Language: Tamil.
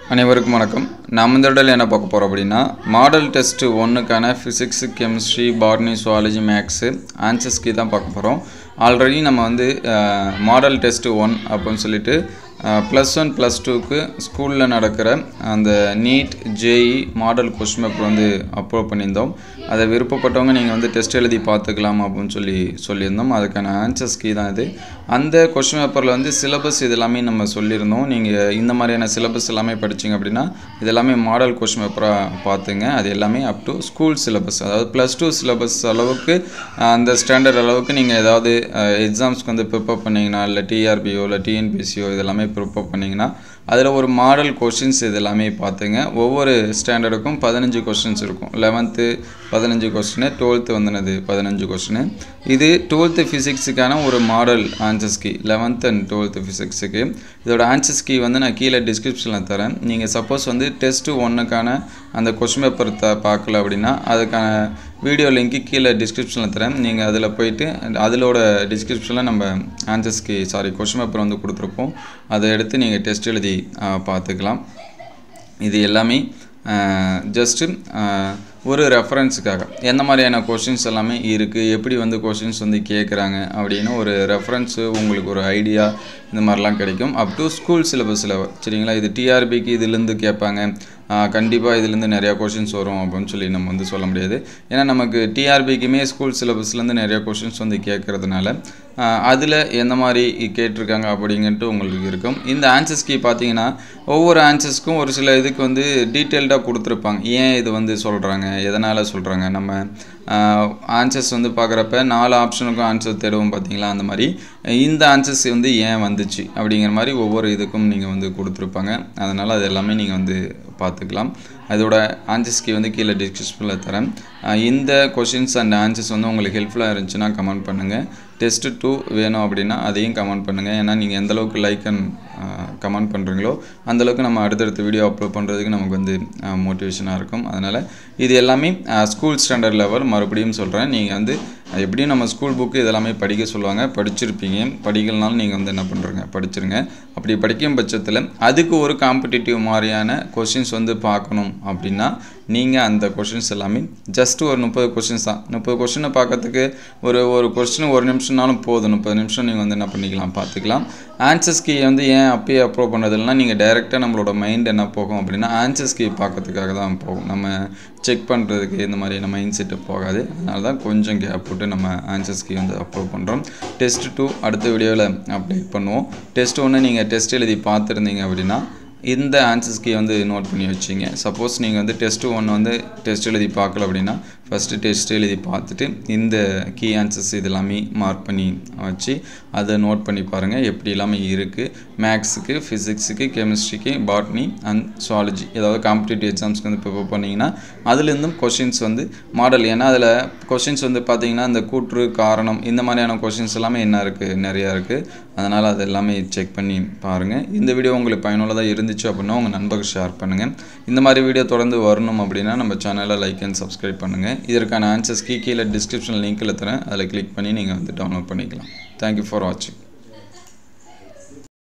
அனைவருக்கும் வணக்கம் நம்ம இந்த இடத்துல என்ன பார்க்க போகிறோம் அப்படின்னா மாடல் டெஸ்ட்டு ஒன்றுக்கான physics chemistry botany zoology maths ஆன்சர்ஸ்க்கு தான் பார்க்க போகிறோம் ஆல்ரெடி நம்ம வந்து மாடல் டெஸ்ட்டு ஒன் அப்படின்னு சொல்லிட்டு ப்ளஸ் ஒன் ப்ளஸ் டூக்கு ஸ்கூலில் நடக்கிற அந்த NEET JEE model question paper வந்து அப்லோட் பண்ணியிருந்தோம் அதை விருப்பப்பட்டவங்க நீங்கள் வந்து டெஸ்ட் எழுதி பார்த்துக்கலாம் அப்படின்னு சொல்லி சொல்லியிருந்தோம் அதுக்கான ஆன்சர்ஸ் கீ தான் இது அந்த கொஸ்டின் பேப்பரில் வந்து சிலபஸ் இது எல்லாமே நம்ம சொல்லியிருந்தோம் நீங்கள் இந்த மாதிரியான சிலபஸ் எல்லாமே படிச்சிங்க அப்படின்னா இது எல்லாமே மாடல் கொஸ்டின் பேப்பராக பார்த்துங்க அது எல்லாமே அப் டு ஸ்கூல் சிலபஸ் அதாவது ப்ளஸ் டூ சிலபஸ் அளவுக்கு அந்த ஸ்டாண்டர்ட் அளவுக்கு நீங்கள் ஏதாவது எக்ஸாம்ஸ்க்கு வந்து ப்ரிப்பேர் பண்ணிங்கன்னா இல்லை டிஆர்பியோ இல்லை டிஎன்பிசியோ இது எல்லாமே ப்ரிப்பேர் பண்ணிங்கன்னா அதில் ஒரு மாடல் கொஷின்ஸ் இது எல்லாமே பார்த்துங்க ஒவ்வொரு ஸ்டாண்டர்டுக்கும் பதினஞ்சு கொஷின்ஸ் இருக்கும் லெவன்த்து பதினஞ்சு கொஸ்டின் டுவெல்த்து வந்துனது பதினஞ்சு கொஸ்டின் இது டுவெல்த்து ஃபிசிக்ஸுக்கான ஒரு model answers key eleventh and twelfth ஃபிசிக்ஸுக்கு இதோட ஆன்சர்ஸ் கீ வந்து நான் கீழே டிஸ்கிரிப்ஷனில் தரேன் நீங்கள் சப்போஸ் வந்து டெஸ்ட்டு ஒன்றுக்கான அந்த கொஸ்டின் பேப்பர் த பார்க்கல அப்படின்னா அதுக்கான வீடியோ லிங்க்கு கீழே டிஸ்கிரிப்ஷனில் தரேன் நீங்கள் அதில் போயிட்டு அதிலோட டிஸ்கிரிப்ஷனில் நம்ம ஆன்சர்ஸ்க்கு சாரி கொஸ்டின் பேப்பர் வந்து கொடுத்துருப்போம் அதை எடுத்து நீங்கள் டெஸ்ட் எழுதி பார்த்துக்கலாம் இது எல்லாமே ஜஸ்ட்டு ஒரு ரெஃபரன்ஸுக்காக எந்த மாதிரியான கொஷின்ஸ் எல்லாமே இருக்குது எப்படி வந்து கொஷின்ஸ் வந்து கேட்குறாங்க அப்படின்னு ஒரு ரெஃபரன்ஸு உங்களுக்கு ஒரு ஐடியா இந்த மாதிரிலாம் கிடைக்கும் அப் டு ஸ்கூல் சிலபஸில் சரிங்களா இது டிஆர்பிக்கு இதுலேருந்து கேட்பாங்க கண்டிப்பாக இதுலேருந்து நிறையா கொஷின்ஸ் வரும் அப்படின்னு சொல்லி நம்ம வந்து சொல்ல முடியாது ஏன்னா நமக்கு டிஆர்பிக்குமே ஸ்கூல் சிலபஸ்லேருந்து நிறையா கொஷின்ஸ் வந்து கேட்குறதுனால அதில் எந்த மாதிரி கேட்டிருக்காங்க அப்படின்ட்டு உங்களுக்கு இருக்கும் இந்த ஆன்சர்ஸ் கீ பார்த்தீங்கன்னா ஒவ்வொரு ஆன்சர்ஸ்க்கும் ஒரு சில இதுக்கு வந்து டீட்டெயில்டாக கொடுத்துருப்பாங்க ஏன் இது வந்து சொல்கிறாங்க எதனால் சொல்கிறாங்க நம்ம ஆன்சர்ஸ் வந்து பார்க்குறப்ப நாலு ஆப்ஷனுக்கும் ஆன்சர் தேடுவோம் பார்த்தீங்களா அந்த மாதிரி இந்த ஆன்சர்ஸ் வந்து ஏன் வந்துச்சு அப்படிங்கிற மாதிரி ஒவ்வொரு இதுக்கும் நீங்கள் வந்து கொடுத்துருப்பாங்க அதனால் அது எல்லாமே நீங்கள் வந்து பார்த்துக்கலாம் அதோட ஆன்சர்ஸ்க்கு வந்து கீழே டிஸ்கிரிப்ஷனில் தரேன் இந்த கொஷின்ஸ் அண்ட் ஆன்சர்ஸ் வந்து உங்களுக்கு ஹெல்ப்ஃபுல்லாக இருந்துச்சுன்னா கமெண்ட் பண்ணுங்கள் டெஸ்ட்டு டூ வேணும் அப்படின்னா அதையும் கமெண்ட் பண்ணுங்கள் ஏன்னா நீங்கள் எந்தளவுக்கு லைக் அண்ட் கமெண்ட் பண்ணுறீங்களோ அந்தளவுக்கு நம்ம அடுத்தடுத்த வீடியோ அப்லோட் பண்ணுறதுக்கு நமக்கு வந்து மோட்டிவேஷனாக இருக்கும் அதனால் இது எல்லாமே ஸ்கூல் ஸ்டாண்டர்ட் லெவல் மறுபடியும் சொல்கிறேன் நீங்கள் வந்து எப்படியும் நம்ம ஸ்கூல் புக்கு இதெல்லாமே படிக்க சொல்லுவாங்க படிச்சிருப்பீங்க படிக்கலனாலும் நீங்கள் வந்து என்ன பண்ணுறங்க படிச்சிருங்க அப்படி படிக்கும் பட்சத்தில் அதுக்கு ஒரு காம்படிட்டிவ் மாதிரியான கொஷின்ஸ் வந்து பார்க்கணும் அப்படின்னா நீங்கள் அந்த கொஷின்ஸ் எல்லாமே ஜஸ்ட் ஒரு முப்பது கொஷின்ஸ் தான் முப்பது கொஷினை பார்க்கறதுக்கு ஒரு ஒரு கொஸ்டின் ஒரு நிமிஷம்னாலும் போதும் முப்பது நிமிஷம் நீங்கள் வந்து என்ன பண்ணிக்கலாம் பார்த்துக்கலாம் ஆன்சர்ஸ் கீ வந்து ஏன் அப்பயே அப்ரூவ் பண்ணதில்லைனா நீங்கள் டைரெக்டாக நம்மளோட மைண்ட் என்ன போகும் அப்படின்னா ஆன்சர்ஸ் கீ பார்க்கறதுக்காக தான் போகும் நம்ம செக் பண்ணுறதுக்கு இந்த மாதிரியான மைண்ட் செட்டு போகாது அதனால தான் கொஞ்சம் கேப் போட்டு நம்ம ஆன்சர்ஸ் கீ வந்து அப்ரூவ் பண்ணுறோம் டெஸ்ட் டூ அடுத்த வீடியோவில் அப்டேட் பண்ணுவோம் டெஸ்ட் ஒன்று நீங்கள் டெஸ்ட் எழுதி பார்த்துருந்தீங்க அப்படின்னா இந்த ஆன்சர்ஸ் கீ வந்து நோட் பண்ணி வச்சிங்க சப்போஸ் நீங்கள் வந்து டெஸ்ட்டு ஒன்று வந்து டெஸ்ட் எழுதி பார்க்கல அப்படின்னா ஃபஸ்ட்டு டெஸ்ட் எழுதி பார்த்துட்டு இந்த கீ ஆன்சர்ஸ் இது எல்லாமே மார்க் பண்ணி வச்சு அதை நோட் பண்ணி பாருங்கள் எப்படி எல்லாமே இருக்குது மேக்ஸுக்கு ஃபிசிக்ஸுக்கு கெமிஸ்ட்ரிக்கு பாட்னி அண்ட் சுவாலஜி ஏதாவது காம்படிட்டிவ் எக்ஸாம்ஸ்க்கு வந்து ப்ரிப்பேர் பண்ணிங்கன்னா அதுலேருந்தும் கொஷின்ஸ் வந்து மாடல் ஏன்னா அதில் கொஷின்ஸ் வந்து பார்த்தீங்கன்னா இந்த கூற்று காரணம் இந்த மாதிரியான கொஷின்ஸ் எல்லாமே என்ன இருக்குது நிறையா இருக்குது அதனால் அது எல்லாமே செக் பண்ணி பாருங்கள் இந்த வீடியோ உங்களுக்கு பயனுள்ளதாக இருந்துச்சு அப்படின்னா உங்கள் நண்பர்கள் ஷேர் பண்ணுங்கள் இந்த மாதிரி வீடியோ தொடர்ந்து வரணும் அப்படின்னா நம்ம சேனலை லைக் அண்ட் சப்ஸ்கிரைப் பண்ணுங்கள் இதற்கான ஆன்சர்ஸ் கீ கீழே டிஸ்கிரிப்ஷன் லிங்க்கில் தரேன் அதில் கிளிக் பண்ணி நீங்கள் வந்து டவுன்லோட் பண்ணிக்கலாம் தேங்க்யூ ஃபார் வாட்சிங்